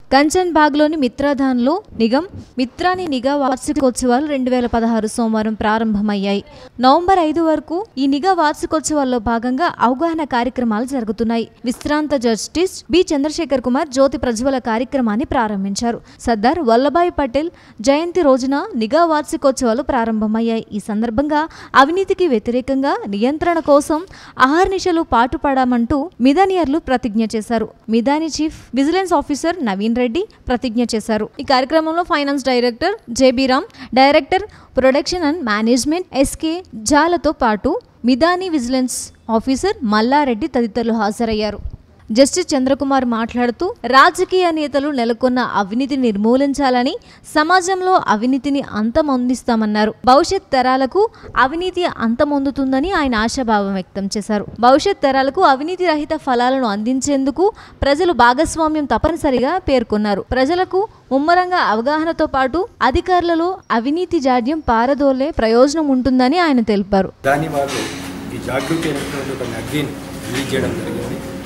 కంచన్ బాగ్లోని మిత్రాధాన్లో నిగమ్ మిత్రాని నిఘా వార్షికోత్సవాలు రెండు వేల పదహారు సోమవారం ప్రారంభమయ్యాయి నవంబర్ ఐదు వరకు ఈ నిఘా వార్షికోత్సవాల్లో భాగంగా అవగాహన కార్యక్రమాలు జరుగుతున్నాయి విశ్రాంత జస్టిస్ బి చంద్రశేఖర్ కుమార్ జ్యోతి ప్రజ్వల కార్యక్రమాన్ని ప్రారంభించారు సర్దార్ వల్లభాయ్ పటేల్ జయంతి రోజున నిఘా వార్షికోత్సవాలు ప్రారంభమయ్యాయి ఈ సందర్భంగా అవినీతికి వ్యతిరేకంగా నియంత్రణ కోసం అహర్నిశలు పాటుపడామంటూ మిదానియర్లు ప్రతిజ్ఞ చేశారు Midhani chief vigilance officer Naveen Reddy ప్రతిజ్ఞ చేశారు ఈ కార్యక్రమంలో finance director J B Ram director production and management S K జాలతో పాటు మిదాని విజిలెన్స్ ఆఫీసర్ మల్లారెడ్డి తదితరులు హాజరయ్యారు జస్టిస్ చంద్రకుమార్ మాట్లాడుతూ రాజకీయ నేతలు నెలకొన్న అవినీతిని నిర్మూలించాలని సమాజంలో అవినీతిని అంతమొందిస్తామన్నారు భవిష్యత్ తరాలకు అవినీతి అంతమొందుతుందని ఆయన ఆశాభావం వ్యక్తం చేశారు భవిష్యత్ తరాలకు అవినీతి రహిత ఫలాలను అందించేందుకు ప్రజలు భాగస్వామ్యం తప్పనిసరిగా పేర్కొన్నారు ప్రజలకు ముమ్మరంగా అవగాహనతో పాటు అధికారులలో అవినీతి జాడ్యం పారదోలే ప్రయోజనం ఉంటుందని ఆయన తెలిపారు దాని వాళ్ళు ఈ జాగృతి అనేటువంటి ఒక మ్యాగజైన్ రిలీజ్ చేయడం జరిగింది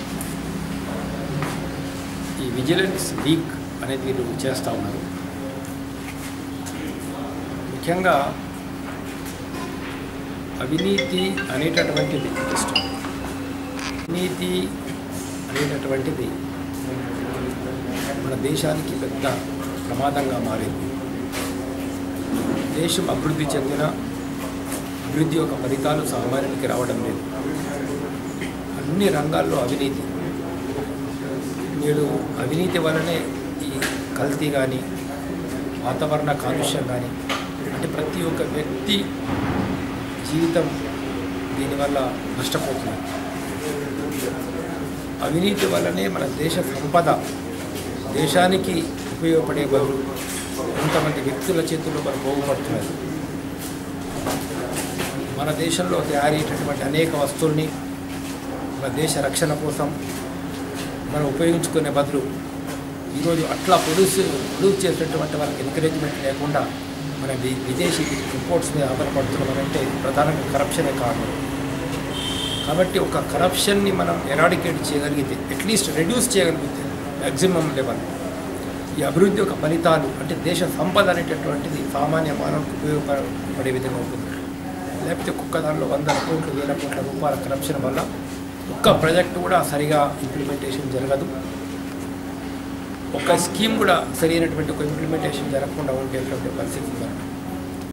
ఈ విజిలెన్స్ వీక్ అనేది వీళ్ళు చేస్తూ ఉన్నారు ముఖ్యంగా అవినీతి అనేటటువంటిది ఇష్టం అవినీతి అనేటటువంటిది మన దేశానికి పెద్ద ప్రమాదంగా మారింది దేశం అభివృద్ధి చెందిన అభివృద్ధి యొక్క ఫలితాలు సామాన్యునికి రావడం లేదు అన్ని రంగాల్లో అవినీతి నేడు అవినీతి వలనే ఈ కల్తీ కానీ వాతావరణ కాలుష్యం కానీ అంటే ప్రతి ఒక్క వ్యక్తి జీవితం దీనివల్ల నష్టపోతున్నారు అవినీతి వల్లనే మన దేశ సంపద దేశానికి ఉపయోగపడే బదులు కొంతమంది వ్యక్తుల చేతుల్లో మనం పోగుపడుతున్నది మన దేశంలో తయారయ్యేటటువంటి అనేక వస్తువుల్ని మన దేశ రక్షణ కోసం మనం ఉపయోగించుకునే బదులు ఈరోజు అట్లా ప్రొడ్యూస్ ప్రొడ్యూస్ చేసేటటువంటి వాళ్ళకి ఎంకరేజ్మెంట్ లేకుండా మన వి విదేశీ ఇంపోర్ట్స్ మీద ఆధారపడుతున్నామంటే ప్రధానంగా కరప్షనే కారణం కాబట్టి ఒక కరప్షన్ని మనం ఎరాడికేట్ చేయగలిగితే అట్లీస్ట్ రెడ్యూస్ చేయగలిగితే మ్యాక్సిమం లెవెల్ ఈ అభివృద్ధి యొక్క ఫలితాలు అంటే దేశ సంపద అనేటటువంటిది సామాన్య మానవులకు ఉపయోగపడే విధంగా ఉంటుంది లేకపోతే ఒక్కొక్క దానిలో వందల కోట్లు వేల కోట్ల రూపాయల కరప్షన్ వల్ల ఒక్క ప్రాజెక్టు కూడా సరిగా ఇంప్లిమెంటేషన్ జరగదు ఒక స్కీమ్ కూడా సరైనటువంటి ఒక ఇంప్లిమెంటేషన్ జరగకుండా ఉండేటువంటి పరిస్థితి ఉందన్నమాట